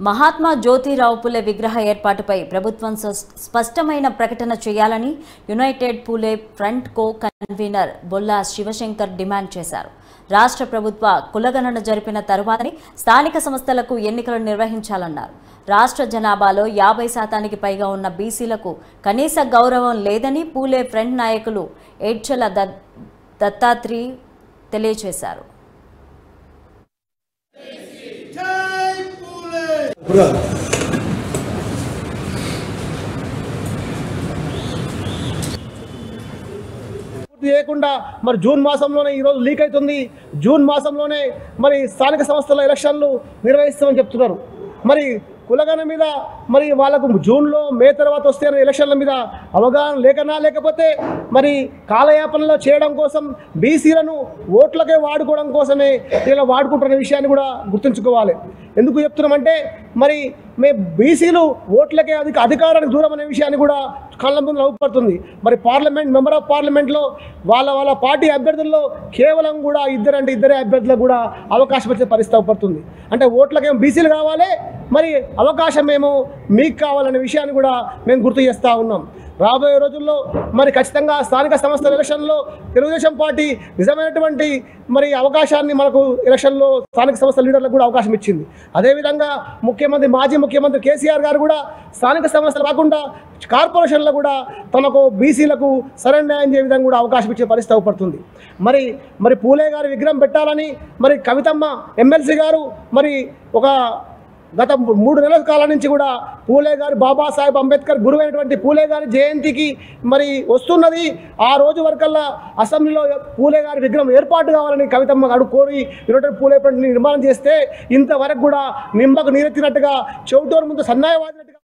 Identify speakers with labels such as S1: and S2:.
S1: మహాత్మా జ్యోతిరావు పులే విగ్రహ ఏర్పాటుపై ప్రభుత్వం స్ప- స్పష్టమైన ప్రకటన చేయాలని united Phule front co convener Bolla Shivashankar demand చేశారు రాష్ట్ర ప్రభుత్వ కులగణన జరిపిన తరువాతనే స్థానిక సంస్థలకు ఎన్నికలు నిర్వహించాలన్నారు రాష్ట్ర జనాభాలో యాభై శాతానికి పైగా ఉన్న బీసీలకు కనీస గౌరవం లేదని పూలే ఫ్రంట్ నాయకులు ఏడ్చల దత్- దత్తాత్రి తెలియజేశారు
S2: పూర్తి చేయకుండా మరి జూన్ మాసంలోనే ఈరోజు లీక్ అవుతుంది జూన్ మాసంలోనే మరి స్థానిక సంస్థల ఎలక్షన్లు నిర్వహిస్తామని చెప్తున్నారు మరి కులగణ మీద మరి వాళ్ళకు జూన్లో మే తర్వాత వస్తే ఎలక్షన్ల మీద అవగాహన లేకనా లేకపోతే మరి కాలయాపనలో చేయడం కోసం బీసీలను ఓట్లకే వాడుకోవడం కోసమే ఇలా వాడుకుంటున్న విషయాన్ని కూడా గుర్తుంచుకోవాలి ఎందుకు చెప్తున్నామంటే మరి మే బీసీలు ఓట్లకే అధిక అధికారానికి దూరం అనే విషయాన్ని కూడా కళ్ళ ముందు అవుపడుతుంది మరి పార్లమెంట్ మెంబర్ ఆఫ్ పార్లమెంట్లో వాళ్ళ వాళ్ళ పార్టీ అభ్యర్థుల్లో కేవలం కూడా ఇద్దరంటే ఇద్దరే అభ్యర్థులకు కూడా అవకాశం వచ్చే పరిస్థితి అవుపడుతుంది అంటే ఓట్లకేమో బీసీలు కావాలి మరి అవకాశం ఏమో మీకు కావాలనే విషయాన్ని కూడా మేము గుర్తు చేస్తూ ఉన్నాం రాబోయే రోజుల్లో మరి ఖచ్చితంగా స్థానిక సంస్థల ఎలక్షన్లో తెలుగుదేశం పార్టీ నిజమైనటువంటి మరి అవకాశాన్ని మనకు ఎలక్షన్లో స్థానిక సంస్థల లీడర్లకు కూడా అవకాశం ఇచ్చింది అదేవిధంగా ముఖ్యమంత్రి మాజీ ముఖ్యమంత్రి కేసీఆర్ గారు కూడా స్థానిక సంస్థలు కాకుండా కార్పొరేషన్లో కూడా తమకు బీసీలకు సరైన న్యాయం చేయ విధంగా కూడా అవకాశం ఇచ్చే పరిస్థితి అవపడుతుంది మరి మరి పూలే గారి విగ్రహం పెట్టాలని మరి కవితమ్మ ఎమ్మెల్సీ గారు మరి ఒక గత మూడు నెలల కాలం నుంచి కూడా పూలే గారు బాబాసాహెబ్ అంబేద్కర్ గురువైనటువంటి పూలే గారి జయంతికి మరి వస్తున్నది ఆ రోజు వరకల్లా అసెంబ్లీలో పూలే గారి విగ్రహం ఏర్పాటు కావాలని కవితమ్మ అడుగు కోరి యునైటెడ్ పూలే ఫ్రంట్ నిర్మాణం చేస్తే ఇంతవరకు కూడా నిమ్మకు నీరెత్తినట్టుగా చెవిటోరు ముందు సన్నాయవాదినట్టుగా